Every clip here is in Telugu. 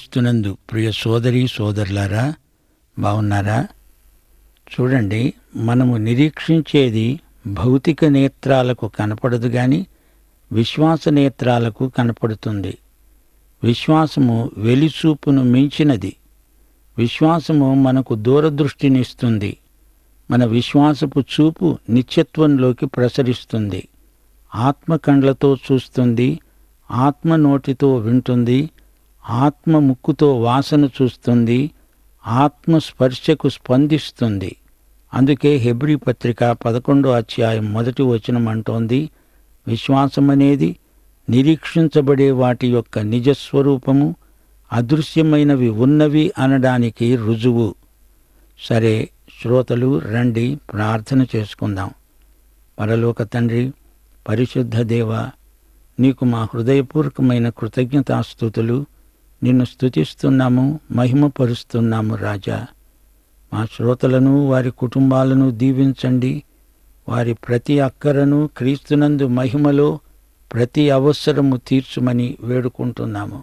క్రీస్తునందు ప్రియ సోదరి సోదరులారా బాగున్నారా చూడండి మనము నిరీక్షించేది భౌతిక నేత్రాలకు కనపడదు గాని విశ్వాస నేత్రాలకు కనపడుతుంది విశ్వాసము వెలిచూపును మించినది విశ్వాసము మనకు దూరదృష్టినిస్తుంది మన విశ్వాసపు చూపు నిత్యత్వంలోకి ప్రసరిస్తుంది ఆత్మ కండ్లతో చూస్తుంది ఆత్మ నోటితో వింటుంది ఆత్మ ముక్కుతో వాసన చూస్తుంది ఆత్మ స్పర్శకు స్పందిస్తుంది అందుకే హెబ్రి పత్రిక పదకొండో అధ్యాయం మొదటి వచనం అంటోంది విశ్వాసమనేది నిరీక్షించబడే వాటి యొక్క నిజస్వరూపము అదృశ్యమైనవి ఉన్నవి అనడానికి రుజువు సరే శ్రోతలు రండి ప్రార్థన చేసుకుందాం పరలోక తండ్రి పరిశుద్ధ దేవ నీకు మా హృదయపూర్వకమైన కృతజ్ఞతాస్థుతులు నిన్ను స్తుతిస్తున్నాము మహిమపరుస్తున్నాము రాజా మా శ్రోతలను వారి కుటుంబాలను దీవించండి వారి ప్రతి అక్కరను క్రీస్తునందు మహిమలో ప్రతి అవసరము తీర్చుమని వేడుకుంటున్నాము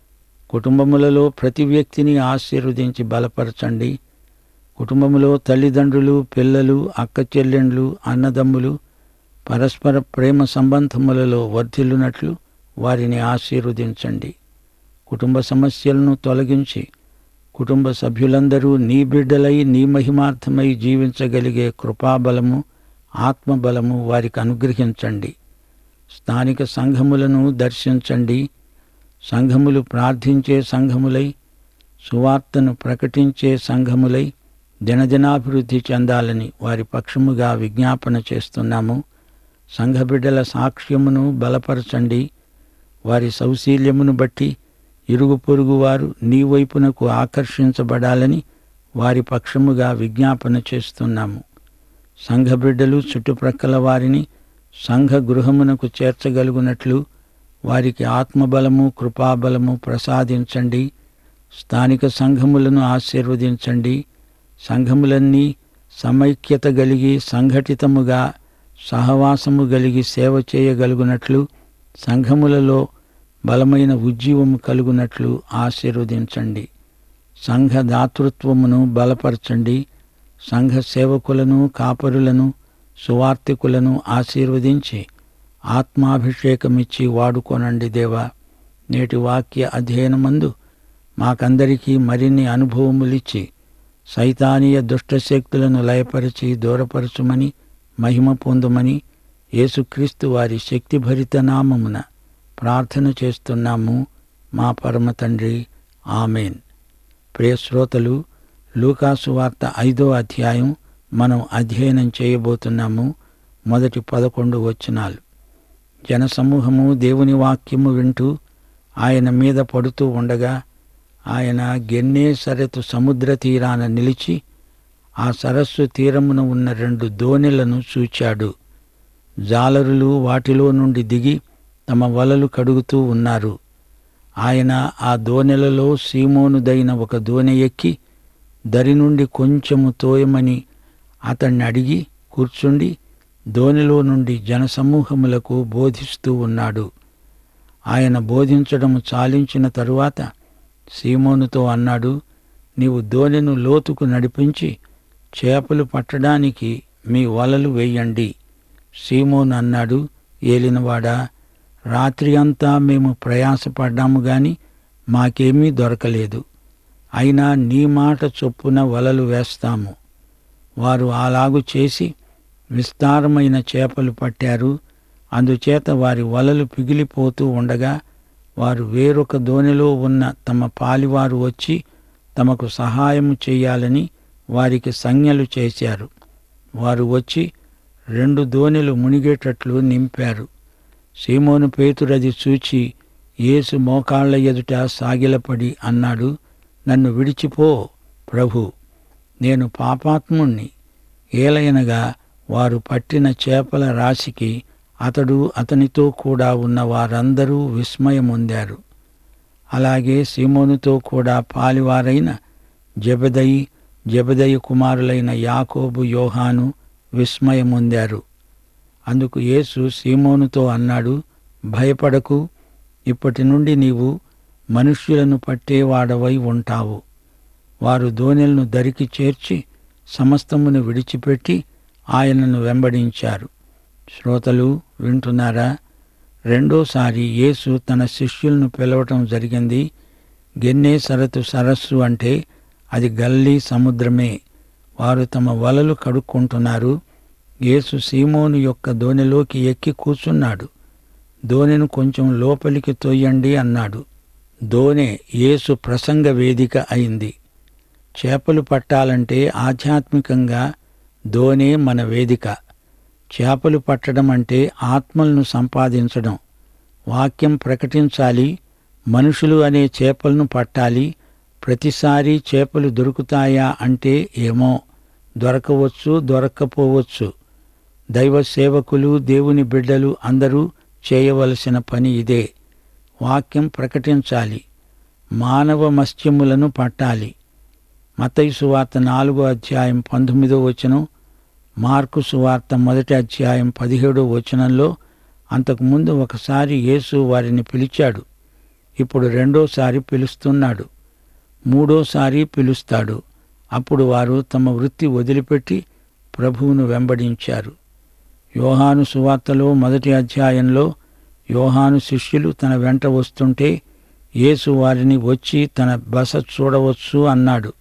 కుటుంబములలో ప్రతి వ్యక్తిని ఆశీర్వదించి బలపరచండి కుటుంబములో తల్లిదండ్రులు పిల్లలు అక్క చెల్లెండ్లు అన్నదమ్ములు పరస్పర ప్రేమ సంబంధములలో వర్ధిల్లునట్లు వారిని ఆశీర్వదించండి కుటుంబ సమస్యలను తొలగించి కుటుంబ సభ్యులందరూ నీ బిడ్డలై నీ మహిమార్థమై జీవించగలిగే కృపాబలము ఆత్మబలము వారికి అనుగ్రహించండి స్థానిక సంఘములను దర్శించండి సంఘములు ప్రార్థించే సంఘములై సువార్తను ప్రకటించే సంఘములై దినదినాభివృద్ధి చెందాలని వారి పక్షముగా విజ్ఞాపన చేస్తున్నాము సంఘ బిడ్డల సాక్ష్యమును బలపరచండి వారి సౌశీల్యమును బట్టి ఇరుగు పొరుగు వారు నీ వైపునకు ఆకర్షించబడాలని వారి పక్షముగా విజ్ఞాపన చేస్తున్నాము సంఘ బిడ్డలు చుట్టుప్రక్కల వారిని సంఘ గృహమునకు చేర్చగలుగునట్లు వారికి ఆత్మబలము కృపాబలము ప్రసాదించండి స్థానిక సంఘములను ఆశీర్వదించండి సంఘములన్నీ సమైక్యత గలిగి సంఘటితముగా సహవాసము గలిగి సేవ చేయగలుగునట్లు సంఘములలో బలమైన ఉజ్జీవము కలుగునట్లు ఆశీర్వదించండి సంఘ దాతృత్వమును బలపరచండి సంఘ సేవకులను కాపరులను సువార్తికులను ఆశీర్వదించి ఆత్మాభిషేకమిచ్చి వాడుకోనండి దేవా నేటి వాక్య అధ్యయనమందు మాకందరికీ మరిన్ని అనుభవములిచ్చి సైతానీయ దుష్టశక్తులను లయపరిచి దూరపరచుమని మహిమ పొందుమని యేసుక్రీస్తు వారి శక్తిభరిత నామమున ప్రార్థన చేస్తున్నాము మా పరమ తండ్రి ఆమెన్ ప్రియ శ్రోతలు లూకాసు వార్త ఐదో అధ్యాయం మనం అధ్యయనం చేయబోతున్నాము మొదటి పదకొండు వచనాలు జనసమూహము దేవుని వాక్యము వింటూ ఆయన మీద పడుతూ ఉండగా ఆయన గెన్నే సరెతు సముద్ర తీరాన నిలిచి ఆ సరస్సు తీరమున ఉన్న రెండు దోణెలను చూచాడు జాలరులు వాటిలో నుండి దిగి తమ వలలు కడుగుతూ ఉన్నారు ఆయన ఆ దోణెలలో సీమోనుదైన ఒక దోణె ఎక్కి దరి నుండి కొంచెము తోయమని అతన్ని అడిగి కూర్చుండి దోణిలో నుండి జనసమూహములకు బోధిస్తూ ఉన్నాడు ఆయన బోధించడం చాలించిన తరువాత సీమోనుతో అన్నాడు నీవు దోణెను లోతుకు నడిపించి చేపలు పట్టడానికి మీ వలలు వేయండి సీమోను అన్నాడు ఏలినవాడా రాత్రి అంతా మేము ప్రయాసపడ్డాము గాని మాకేమీ దొరకలేదు అయినా నీ మాట చొప్పున వలలు వేస్తాము వారు అలాగు చేసి విస్తారమైన చేపలు పట్టారు అందుచేత వారి వలలు పిగిలిపోతూ ఉండగా వారు వేరొక దోణిలో ఉన్న తమ పాలివారు వచ్చి తమకు సహాయము చేయాలని వారికి సంజ్ఞలు చేశారు వారు వచ్చి రెండు దోణిలు మునిగేటట్లు నింపారు సీమోను పేతురది చూచి యేసు మోకాళ్ల ఎదుట సాగిలపడి అన్నాడు నన్ను విడిచిపో ప్రభు నేను పాపాత్ముణ్ణి ఏలయనగా వారు పట్టిన చేపల రాశికి అతడు అతనితో కూడా ఉన్న వారందరూ విస్మయమొందారు అలాగే సీమోనుతో కూడా పాలివారైన జబదయి జబదయి కుమారులైన యాకోబు యోహాను విస్మయమొందారు అందుకు యేసు సీమోనుతో అన్నాడు భయపడకు ఇప్పటి నుండి నీవు మనుష్యులను పట్టేవాడవై ఉంటావు వారు దోణెలను దరికి చేర్చి సమస్తమును విడిచిపెట్టి ఆయనను వెంబడించారు శ్రోతలు వింటున్నారా రెండోసారి యేసు తన శిష్యులను పిలవటం జరిగింది గెన్నేసరతు సరస్సు అంటే అది గల్లీ సముద్రమే వారు తమ వలలు కడుక్కుంటున్నారు యేసు సీమోను యొక్క దోణిలోకి ఎక్కి కూర్చున్నాడు దోణెను కొంచెం లోపలికి తొయ్యండి అన్నాడు దోణె యేసు ప్రసంగ వేదిక అయింది చేపలు పట్టాలంటే ఆధ్యాత్మికంగా దోణే మన వేదిక చేపలు పట్టడం అంటే ఆత్మలను సంపాదించడం వాక్యం ప్రకటించాలి మనుషులు అనే చేపలను పట్టాలి ప్రతిసారి చేపలు దొరుకుతాయా అంటే ఏమో దొరకవచ్చు దొరక్కపోవచ్చు దైవ సేవకులు దేవుని బిడ్డలు అందరూ చేయవలసిన పని ఇదే వాక్యం ప్రకటించాలి మానవ మత్స్యములను పట్టాలి మతయి సువార్త నాలుగో అధ్యాయం పంతొమ్మిదో వచనం మార్కు సువార్త మొదటి అధ్యాయం పదిహేడో వచనంలో అంతకుముందు ఒకసారి యేసు వారిని పిలిచాడు ఇప్పుడు రెండోసారి పిలుస్తున్నాడు మూడోసారి పిలుస్తాడు అప్పుడు వారు తమ వృత్తి వదిలిపెట్టి ప్రభువును వెంబడించారు యోహాను సువార్తలో మొదటి అధ్యాయంలో యోహాను శిష్యులు తన వెంట వస్తుంటే యేసు వారిని వచ్చి తన బస చూడవచ్చు అన్నాడు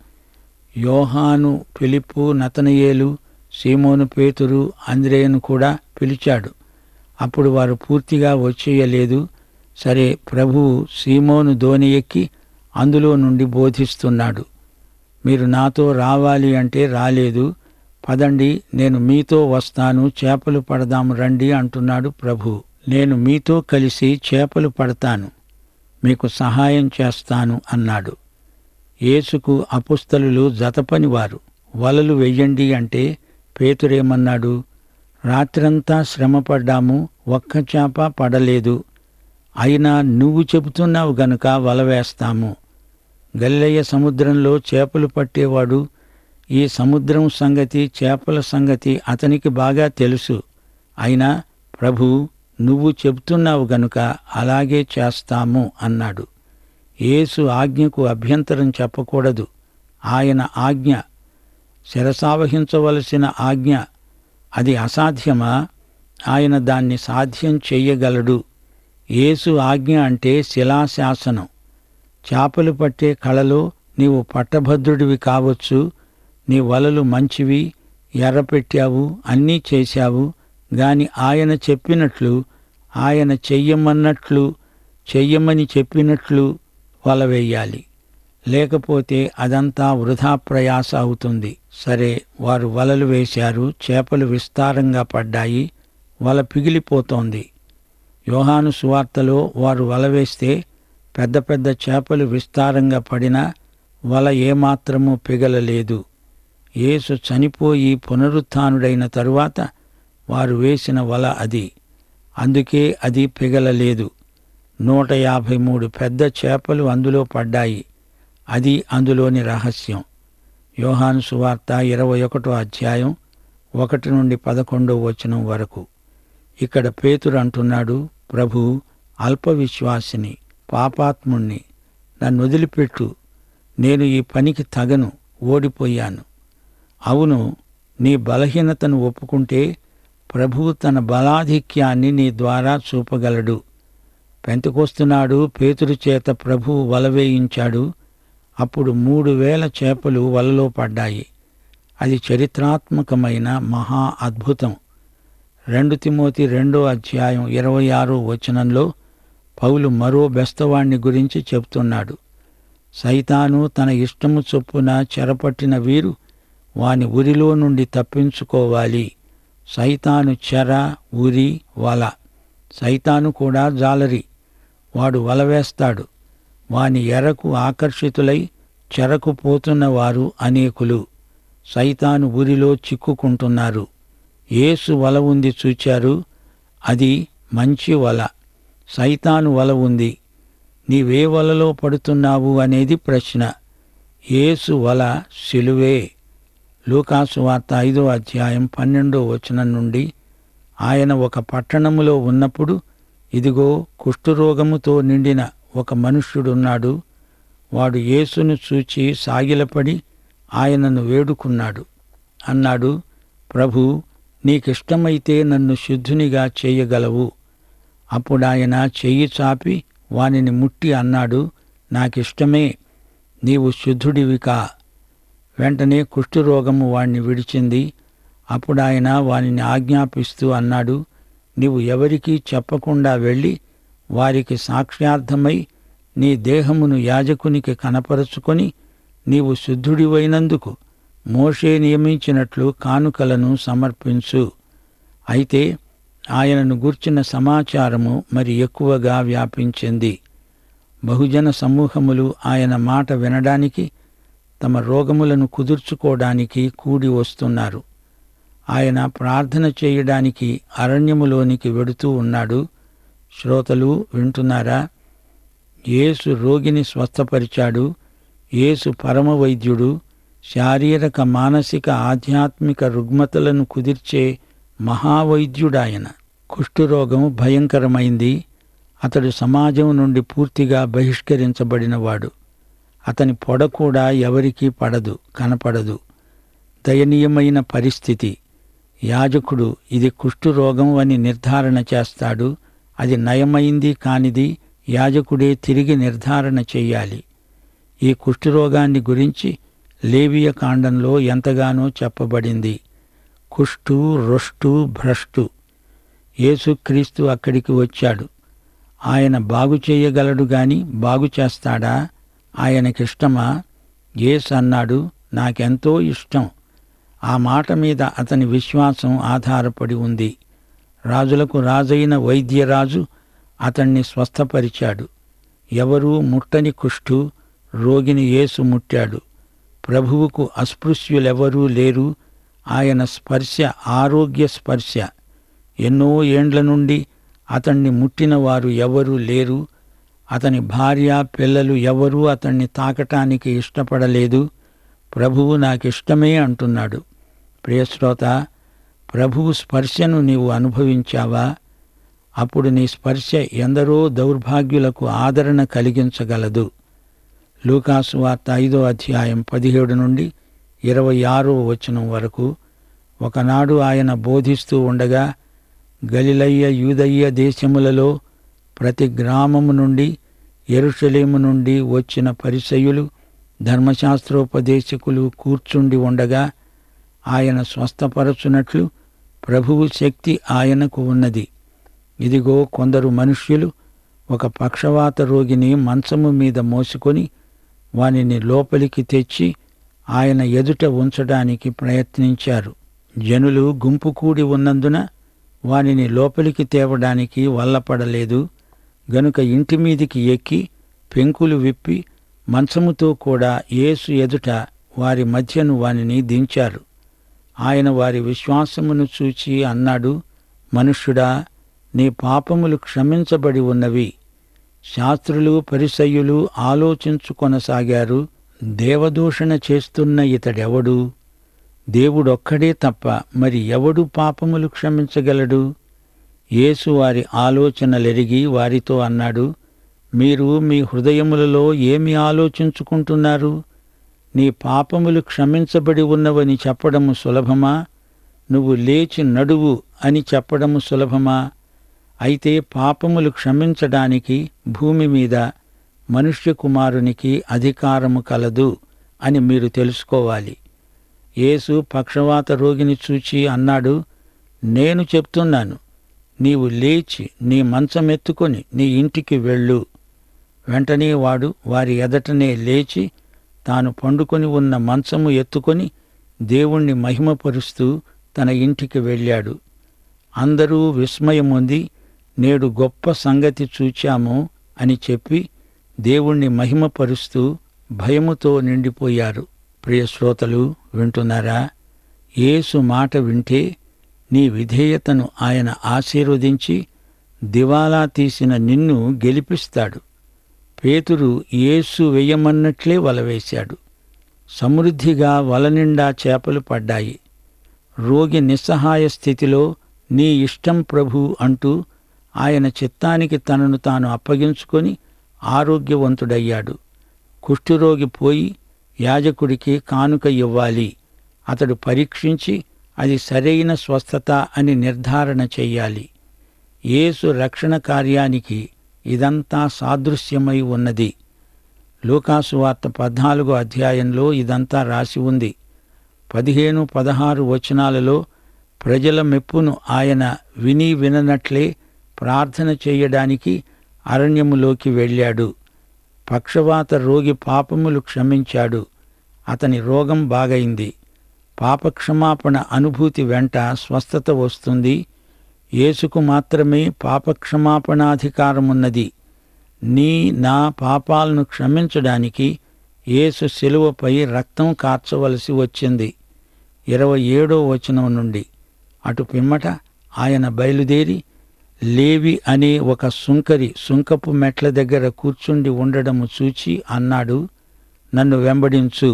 యోహాను ఫిలిప్పు నతనయేలు సీమోను పేతురు అంద్రేయను కూడా పిలిచాడు అప్పుడు వారు పూర్తిగా వచ్చేయలేదు సరే ప్రభువు సీమోను దోణి ఎక్కి అందులో నుండి బోధిస్తున్నాడు మీరు నాతో రావాలి అంటే రాలేదు పదండి నేను మీతో వస్తాను చేపలు పడదాము రండి అంటున్నాడు ప్రభు నేను మీతో కలిసి చేపలు పడతాను మీకు సహాయం చేస్తాను అన్నాడు యేసుకు అపుస్తలులు జతపనివారు వలలు వెయ్యండి అంటే పేతురేమన్నాడు రాత్రంతా శ్రమపడ్డాము ఒక్క చేప పడలేదు అయినా నువ్వు చెబుతున్నావు గనుక వల వేస్తాము గల్లయ్య సముద్రంలో చేపలు పట్టేవాడు ఈ సముద్రం సంగతి చేపల సంగతి అతనికి బాగా తెలుసు అయినా ప్రభు నువ్వు చెబుతున్నావు గనుక అలాగే చేస్తాము అన్నాడు యేసు ఆజ్ఞకు అభ్యంతరం చెప్పకూడదు ఆయన ఆజ్ఞ శిరసావహించవలసిన ఆజ్ఞ అది అసాధ్యమా ఆయన దాన్ని సాధ్యం చెయ్యగలడు యేసు ఆజ్ఞ అంటే శిలాశాసనం చేపలు పట్టే కళలో నీవు పట్టభద్రుడివి కావచ్చు నీ వలలు మంచివి ఎర్రపెట్టావు అన్నీ చేశావు గాని ఆయన చెప్పినట్లు ఆయన చెయ్యమన్నట్లు చెయ్యమని చెప్పినట్లు వల వేయాలి లేకపోతే అదంతా వృధా ప్రయాస అవుతుంది సరే వారు వలలు వేశారు చేపలు విస్తారంగా పడ్డాయి వల పిగిలిపోతోంది యోహాను సువార్తలో వారు వల వేస్తే పెద్ద పెద్ద చేపలు విస్తారంగా పడినా వల ఏమాత్రమూ పిగలలేదు యేసు చనిపోయి పునరుత్థానుడైన తరువాత వారు వేసిన వల అది అందుకే అది పిగలలేదు నూట యాభై మూడు పెద్ద చేపలు అందులో పడ్డాయి అది అందులోని రహస్యం యోహాను సువార్త ఇరవై ఒకటో అధ్యాయం ఒకటి నుండి పదకొండో వచనం వరకు ఇక్కడ పేతురు అంటున్నాడు ప్రభు అల్పవిశ్వాసిని పాపాత్ముణ్ణి నన్ను వదిలిపెట్టు నేను ఈ పనికి తగను ఓడిపోయాను అవును నీ బలహీనతను ఒప్పుకుంటే ప్రభువు తన బలాధిక్యాన్ని నీ ద్వారా చూపగలడు పెంతకొస్తున్నాడు పేతురు చేత ప్రభువు వల వేయించాడు అప్పుడు మూడు వేల చేపలు వలలో పడ్డాయి అది చరిత్రాత్మకమైన మహా అద్భుతం రెండు తిమోతి రెండో అధ్యాయం ఇరవై ఆరో వచనంలో పౌలు మరో బెస్తవాణ్ణి గురించి చెప్తున్నాడు సైతాను తన ఇష్టము చొప్పున చెరపట్టిన వీరు వాని ఉరిలో నుండి తప్పించుకోవాలి సైతాను చెర ఉరి వల సైతాను కూడా జాలరి వాడు వల వేస్తాడు వాని ఎరకు ఆకర్షితులై చెరకు పోతున్న వారు అనేకులు సైతాను ఉరిలో చిక్కుకుంటున్నారు ఏసు వల ఉంది చూచారు అది మంచి వల సైతాను వల ఉంది నీవే వలలో పడుతున్నావు అనేది ప్రశ్న ఏసు వల సిలువే లూకాసు వార్త ఐదో అధ్యాయం పన్నెండో వచనం నుండి ఆయన ఒక పట్టణములో ఉన్నప్పుడు ఇదిగో కుష్ఠరోగముతో నిండిన ఒక మనుష్యుడున్నాడు వాడు యేసును చూచి సాగిలపడి ఆయనను వేడుకున్నాడు అన్నాడు ప్రభు నీకిష్టమైతే నన్ను శుద్ధునిగా చేయగలవు అప్పుడాయన చెయ్యి చాపి వానిని ముట్టి అన్నాడు నాకిష్టమే నీవు శుద్ధుడివికా వెంటనే కుష్ఠురోగము వాణ్ణి విడిచింది అప్పుడాయన వానిని ఆజ్ఞాపిస్తూ అన్నాడు నీవు ఎవరికీ చెప్పకుండా వెళ్ళి వారికి సాక్ష్యార్థమై నీ దేహమును యాజకునికి కనపరుచుకొని నీవు శుద్ధుడివైనందుకు మోషే నియమించినట్లు కానుకలను సమర్పించు అయితే ఆయనను గూర్చిన సమాచారము మరి ఎక్కువగా వ్యాపించింది బహుజన సమూహములు ఆయన మాట వినడానికి తమ రోగములను కుదుర్చుకోవడానికి కూడి వస్తున్నారు ఆయన ప్రార్థన చేయడానికి అరణ్యములోనికి వెడుతూ ఉన్నాడు శ్రోతలు వింటున్నారా యేసు రోగిని స్వస్థపరిచాడు యేసు పరమ వైద్యుడు శారీరక మానసిక ఆధ్యాత్మిక రుగ్మతలను కుదిర్చే మహావైద్యుడాయన కుష్ఠురోగం భయంకరమైంది అతడు సమాజం నుండి పూర్తిగా బహిష్కరించబడినవాడు అతని పొడ కూడా ఎవరికీ పడదు కనపడదు దయనీయమైన పరిస్థితి యాజకుడు ఇది కుష్ఠురోగం అని నిర్ధారణ చేస్తాడు అది నయమైంది కానిది యాజకుడే తిరిగి నిర్ధారణ చెయ్యాలి ఈ కుష్ఠురోగాన్ని గురించి లేవియ కాండంలో ఎంతగానో చెప్పబడింది కుష్టు రొష్టు భ్రష్టు యేసుక్రీస్తు అక్కడికి వచ్చాడు ఆయన బాగు చేయగలడు గాని బాగు చేస్తాడా ఆయనకిష్టమా యేసు అన్నాడు నాకెంతో ఇష్టం ఆ మాట మీద అతని విశ్వాసం ఆధారపడి ఉంది రాజులకు రాజైన వైద్యరాజు అతన్ని స్వస్థపరిచాడు ఎవరూ ముట్టని కుష్టు రోగిని యేసు ముట్టాడు ప్రభువుకు అస్పృశ్యులెవరూ లేరు ఆయన స్పర్శ ఆరోగ్య స్పర్శ ఎన్నో ఏండ్ల నుండి అతన్ని ముట్టిన వారు ఎవరూ లేరు అతని భార్య పిల్లలు ఎవరూ అతన్ని తాకటానికి ఇష్టపడలేదు ప్రభువు నాకిష్టమే అంటున్నాడు ప్రియశ్రోత ప్రభువు స్పర్శను నీవు అనుభవించావా అప్పుడు నీ స్పర్శ ఎందరో దౌర్భాగ్యులకు ఆదరణ కలిగించగలదు లూకాసు వార్త ఐదో అధ్యాయం పదిహేడు నుండి ఇరవై ఆరో వచనం వరకు ఒకనాడు ఆయన బోధిస్తూ ఉండగా గలిలయ్య యూదయ్య దేశములలో ప్రతి గ్రామము నుండి ఎరుషలేము నుండి వచ్చిన పరిసయులు ధర్మశాస్త్రోపదేశకులు కూర్చుండి ఉండగా ఆయన స్వస్థపరచునట్లు ప్రభువు శక్తి ఆయనకు ఉన్నది ఇదిగో కొందరు మనుష్యులు ఒక పక్షవాత రోగిని మంచము మీద మోసుకొని వానిని లోపలికి తెచ్చి ఆయన ఎదుట ఉంచడానికి ప్రయత్నించారు జనులు గుంపు కూడి ఉన్నందున వానిని లోపలికి తేవడానికి వల్లపడలేదు గనుక ఇంటి మీదికి ఎక్కి పెంకులు విప్పి మంచముతో కూడా యేసు ఎదుట వారి మధ్యను వానిని దించారు ఆయన వారి విశ్వాసమును చూచి అన్నాడు మనుష్యుడా నీ పాపములు క్షమించబడి ఉన్నవి శాస్త్రులు పరిసయ్యులు ఆలోచించుకొనసాగారు దేవదూషణ చేస్తున్న ఇతడెవడు దేవుడొక్కడే తప్ప మరి ఎవడు పాపములు క్షమించగలడు యేసు వారి ఆలోచనలెరిగి వారితో అన్నాడు మీరు మీ హృదయములలో ఏమి ఆలోచించుకుంటున్నారు నీ పాపములు క్షమించబడి ఉన్నవని చెప్పడము సులభమా నువ్వు లేచి నడువు అని చెప్పడము సులభమా అయితే పాపములు క్షమించడానికి భూమి మీద మనుష్య కుమారునికి అధికారము కలదు అని మీరు తెలుసుకోవాలి యేసు పక్షవాత రోగిని చూచి అన్నాడు నేను చెప్తున్నాను నీవు లేచి నీ మంచమెత్తుకొని నీ ఇంటికి వెళ్ళు వెంటనే వాడు వారి ఎదటనే లేచి తాను పండుకొని ఉన్న మంచము ఎత్తుకొని దేవుణ్ణి మహిమపరుస్తూ తన ఇంటికి వెళ్ళాడు అందరూ విస్మయముంది నేడు గొప్ప సంగతి చూచాము అని చెప్పి దేవుణ్ణి మహిమపరుస్తూ భయముతో నిండిపోయారు ప్రియ శ్రోతలు వింటున్నారా యేసు మాట వింటే నీ విధేయతను ఆయన ఆశీర్వదించి దివాలా తీసిన నిన్ను గెలిపిస్తాడు పేతురు యేసు వెయ్యమన్నట్లే వలవేశాడు సమృద్ధిగా వలనిండా చేపలు పడ్డాయి రోగి నిస్సహాయ స్థితిలో నీ ఇష్టం ప్రభు అంటూ ఆయన చిత్తానికి తనను తాను అప్పగించుకొని ఆరోగ్యవంతుడయ్యాడు కుష్ఠురోగి పోయి యాజకుడికి కానుక ఇవ్వాలి అతడు పరీక్షించి అది సరైన స్వస్థత అని నిర్ధారణ చెయ్యాలి యేసు రక్షణ కార్యానికి ఇదంతా సాదృశ్యమై ఉన్నది లూకాసు వార్త పద్నాలుగో అధ్యాయంలో ఇదంతా రాసి ఉంది పదిహేను పదహారు వచనాలలో ప్రజల మెప్పును ఆయన విని విననట్లే ప్రార్థన చేయడానికి అరణ్యములోకి వెళ్ళాడు పక్షవాత రోగి పాపములు క్షమించాడు అతని రోగం బాగైంది పాపక్షమాపణ అనుభూతి వెంట స్వస్థత వస్తుంది యేసుకు మాత్రమే పాపక్షమాపణాధికారమున్నది నీ నా పాపాలను క్షమించడానికి యేసు శిలువపై రక్తం కార్చవలసి వచ్చింది ఇరవై ఏడో వచనం నుండి అటు పిమ్మట ఆయన బయలుదేరి లేవి అనే ఒక సుంకరి సుంకపు మెట్ల దగ్గర కూర్చుండి ఉండడము చూచి అన్నాడు నన్ను వెంబడించు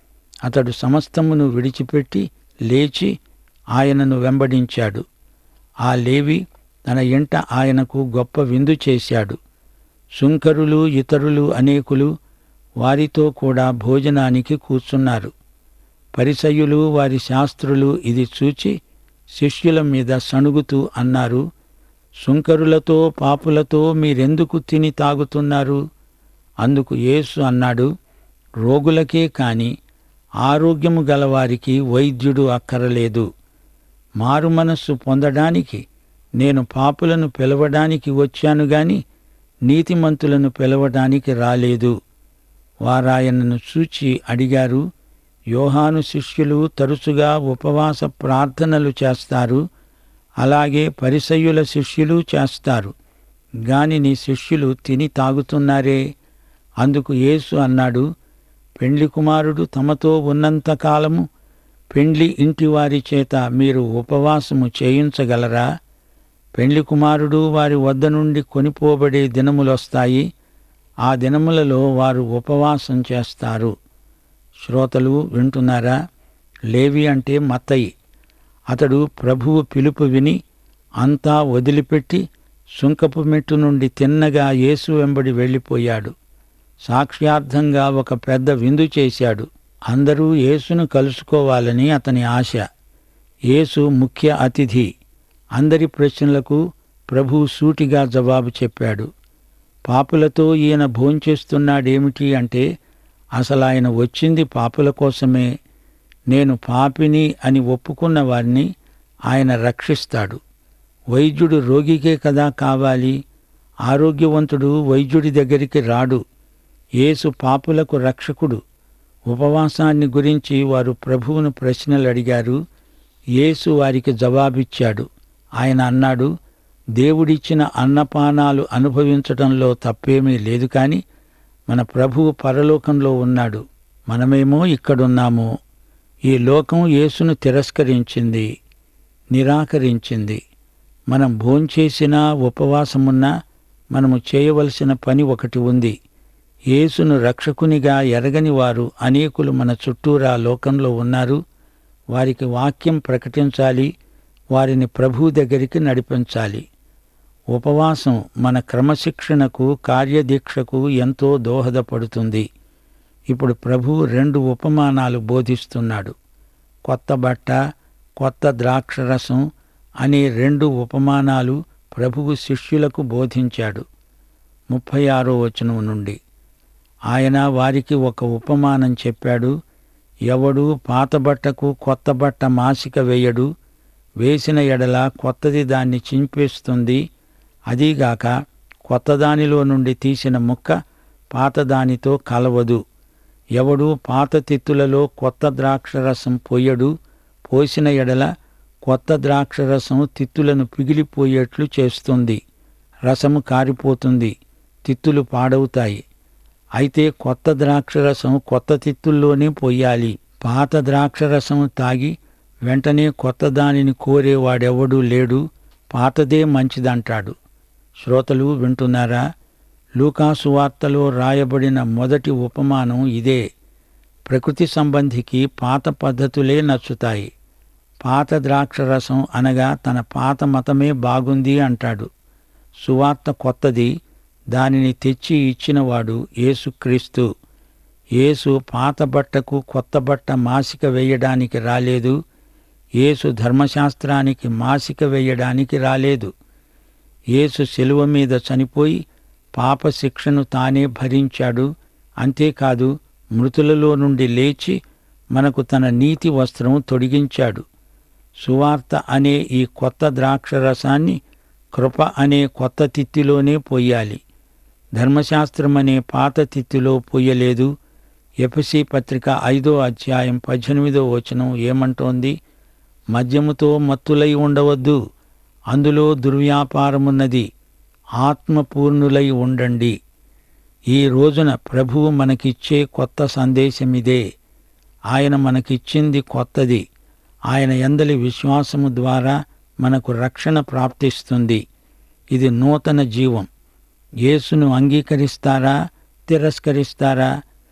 అతడు సమస్తమును విడిచిపెట్టి లేచి ఆయనను వెంబడించాడు ఆ లేవి తన ఇంట ఆయనకు గొప్ప విందు చేశాడు సుంకరులు ఇతరులు అనేకులు వారితో కూడా భోజనానికి కూర్చున్నారు పరిసయ్యులు వారి శాస్త్రులు ఇది చూచి శిష్యుల మీద సణుగుతూ అన్నారు సుంకరులతో పాపులతో మీరెందుకు తిని తాగుతున్నారు అందుకు యేసు అన్నాడు రోగులకే కాని ఆరోగ్యము గలవారికి వైద్యుడు అక్కరలేదు మారు మనస్సు పొందడానికి నేను పాపులను పిలవడానికి వచ్చాను గాని నీతిమంతులను పిలవడానికి రాలేదు వారాయనను చూచి అడిగారు యోహాను శిష్యులు తరచుగా ఉపవాస ప్రార్థనలు చేస్తారు అలాగే పరిసయ్యుల శిష్యులు చేస్తారు గాని నీ శిష్యులు తిని తాగుతున్నారే అందుకు యేసు అన్నాడు పెండ్లి కుమారుడు తమతో ఉన్నంతకాలము పెండ్లి ఇంటివారి చేత మీరు ఉపవాసము చేయించగలరా పెండ్లి కుమారుడు వారి వద్ద నుండి కొనిపోబడే దినములొస్తాయి ఆ దినములలో వారు ఉపవాసం చేస్తారు శ్రోతలు వింటున్నారా లేవి అంటే మత్తయి అతడు ప్రభువు పిలుపు విని అంతా వదిలిపెట్టి సుంకపు మెట్టు నుండి తిన్నగా యేసు వెంబడి వెళ్ళిపోయాడు సాక్ష్యార్థంగా ఒక పెద్ద విందు చేశాడు అందరూ యేసును కలుసుకోవాలని అతని ఆశ యేసు ముఖ్య అతిథి అందరి ప్రశ్నలకు ప్రభు సూటిగా జవాబు చెప్పాడు పాపులతో ఈయన భోంచేస్తున్నాడేమిటి అంటే అసలు ఆయన వచ్చింది పాపుల కోసమే నేను పాపిని అని ఒప్పుకున్న వారిని ఆయన రక్షిస్తాడు వైద్యుడు రోగికే కదా కావాలి ఆరోగ్యవంతుడు వైద్యుడి దగ్గరికి రాడు యేసు పాపులకు రక్షకుడు ఉపవాసాన్ని గురించి వారు ప్రభువును ప్రశ్నలు అడిగారు యేసు వారికి జవాబిచ్చాడు ఆయన అన్నాడు దేవుడిచ్చిన అన్నపానాలు అనుభవించటంలో తప్పేమీ లేదు కాని మన ప్రభువు పరలోకంలో ఉన్నాడు మనమేమో ఇక్కడున్నాము ఈ లోకం యేసును తిరస్కరించింది నిరాకరించింది మనం భోంచేసినా ఉపవాసమున్నా మనము చేయవలసిన పని ఒకటి ఉంది యేసును రక్షకునిగా ఎరగని వారు అనేకులు మన చుట్టూరా లోకంలో ఉన్నారు వారికి వాక్యం ప్రకటించాలి వారిని ప్రభు దగ్గరికి నడిపించాలి ఉపవాసం మన క్రమశిక్షణకు కార్యదీక్షకు ఎంతో దోహదపడుతుంది ఇప్పుడు ప్రభు రెండు ఉపమానాలు బోధిస్తున్నాడు కొత్త బట్ట కొత్త ద్రాక్షరసం అనే రెండు ఉపమానాలు ప్రభువు శిష్యులకు బోధించాడు ముప్పై ఆరో వచనం నుండి ఆయన వారికి ఒక ఉపమానం చెప్పాడు ఎవడు పాత బట్టకు కొత్త బట్ట మాసిక వేయడు వేసిన ఎడల కొత్తది దాన్ని చింపేస్తుంది అదీగాక కొత్త దానిలో నుండి తీసిన ముక్క పాత దానితో కలవదు ఎవడు పాత తిత్తులలో కొత్త ద్రాక్షరసం పోయడు పోసిన ఎడల కొత్త ద్రాక్షరసం తిత్తులను పిగిలిపోయేట్లు చేస్తుంది రసము కారిపోతుంది తిత్తులు పాడవుతాయి అయితే కొత్త ద్రాక్షరసం కొత్త తిత్తుల్లోనే పొయ్యాలి పాత ద్రాక్షరసం తాగి వెంటనే కొత్త దానిని కోరేవాడెవడూ లేడు పాతదే మంచిదంటాడు శ్రోతలు వింటున్నారా లూకాసు వార్తలో రాయబడిన మొదటి ఉపమానం ఇదే ప్రకృతి సంబంధికి పాత పద్ధతులే నచ్చుతాయి పాత ద్రాక్షరసం అనగా తన పాత మతమే బాగుంది అంటాడు సువార్త కొత్తది దానిని తెచ్చి ఇచ్చినవాడు యేసుక్రీస్తు యేసు పాత బట్టకు కొత్త బట్ట మాసిక వేయడానికి రాలేదు యేసు ధర్మశాస్త్రానికి మాసిక వేయడానికి రాలేదు యేసు శిలువ మీద చనిపోయి పాప శిక్షను తానే భరించాడు అంతేకాదు మృతులలో నుండి లేచి మనకు తన నీతి వస్త్రం తొడిగించాడు సువార్త అనే ఈ కొత్త ద్రాక్షరసాన్ని కృప అనే కొత్త తిత్తిలోనే పొయ్యాలి ధర్మశాస్త్రం అనే పాత తిత్తిలో పొయ్యలేదు ఎఫసి పత్రిక ఐదో అధ్యాయం పద్దెనిమిదో వచనం ఏమంటోంది మద్యముతో మత్తులై ఉండవద్దు అందులో దుర్వ్యాపారమున్నది ఆత్మపూర్ణులై ఉండండి ఈ రోజున ప్రభువు మనకిచ్చే కొత్త సందేశమిదే ఆయన మనకిచ్చింది కొత్తది ఆయన ఎందలి విశ్వాసము ద్వారా మనకు రక్షణ ప్రాప్తిస్తుంది ఇది నూతన జీవం యేసును అంగీకరిస్తారా తిరస్కరిస్తారా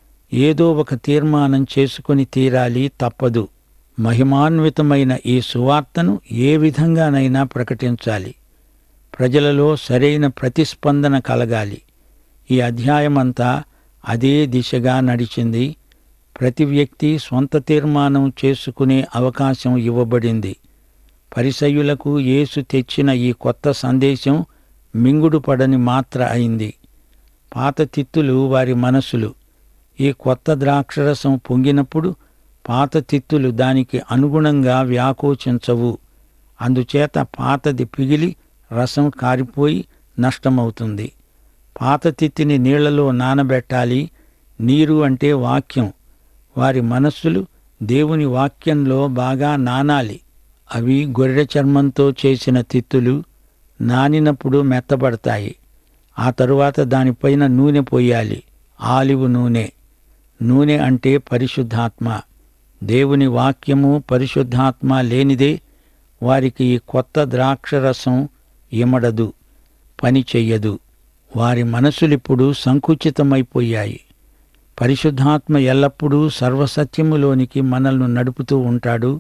ఏదో ఒక తీర్మానం చేసుకుని తీరాలి తప్పదు మహిమాన్వితమైన ఈ సువార్తను ఏ విధంగానైనా ప్రకటించాలి ప్రజలలో సరైన ప్రతిస్పందన కలగాలి ఈ అధ్యాయమంతా అదే దిశగా నడిచింది ప్రతి వ్యక్తి స్వంత తీర్మానం చేసుకునే అవకాశం ఇవ్వబడింది పరిసయ్యులకు యేసు తెచ్చిన ఈ కొత్త సందేశం మింగుడు పడని మాత్ర అయింది పాత తిత్తులు వారి మనసులు ఈ కొత్త ద్రాక్షరసం పొంగినప్పుడు పాత తిత్తులు దానికి అనుగుణంగా వ్యాకోచించవు అందుచేత పాతది పిగిలి రసం కారిపోయి నష్టమవుతుంది పాత తిత్తిని నీళ్లలో నానబెట్టాలి నీరు అంటే వాక్యం వారి మనస్సులు దేవుని వాక్యంలో బాగా నానాలి అవి గొర్రె చర్మంతో చేసిన తిత్తులు నానినప్పుడు మెత్తబడతాయి ఆ తరువాత దానిపైన నూనె పోయాలి ఆలివు నూనె నూనె అంటే పరిశుద్ధాత్మ దేవుని వాక్యము పరిశుద్ధాత్మ లేనిదే వారికి ఈ కొత్త ద్రాక్షరసం ఇమడదు పని చెయ్యదు వారి మనసులిప్పుడు సంకుచితమైపోయాయి పరిశుద్ధాత్మ ఎల్లప్పుడూ సర్వసత్యములోనికి మనల్ని నడుపుతూ ఉంటాడు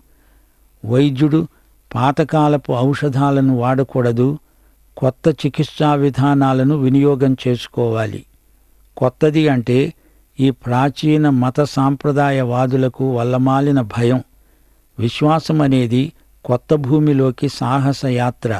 వైద్యుడు పాతకాలపు ఔషధాలను వాడకూడదు కొత్త చికిత్సా విధానాలను వినియోగం చేసుకోవాలి కొత్తది అంటే ఈ ప్రాచీన మత సాంప్రదాయవాదులకు వల్లమాలిన భయం విశ్వాసం అనేది కొత్త భూమిలోకి సాహస యాత్ర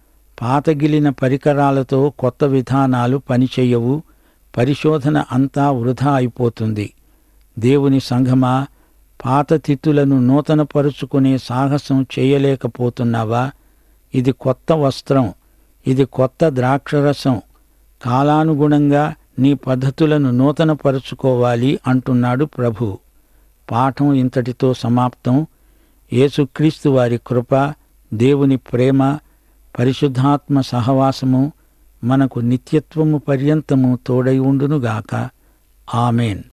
పాతగిలిన పరికరాలతో కొత్త విధానాలు పనిచేయవు పరిశోధన అంతా వృధా అయిపోతుంది దేవుని సంఘమా పాత తిత్తులను నూతనపరుచుకునే సాహసం చేయలేకపోతున్నావా ఇది కొత్త వస్త్రం ఇది కొత్త ద్రాక్షరసం కాలానుగుణంగా నీ పద్ధతులను నూతనపరుచుకోవాలి అంటున్నాడు ప్రభు పాఠం ఇంతటితో సమాప్తం యేసుక్రీస్తు వారి కృప దేవుని ప్రేమ పరిశుద్ధాత్మ సహవాసము మనకు నిత్యత్వము పర్యంతము తోడై ఉండునుగాక ఆమెన్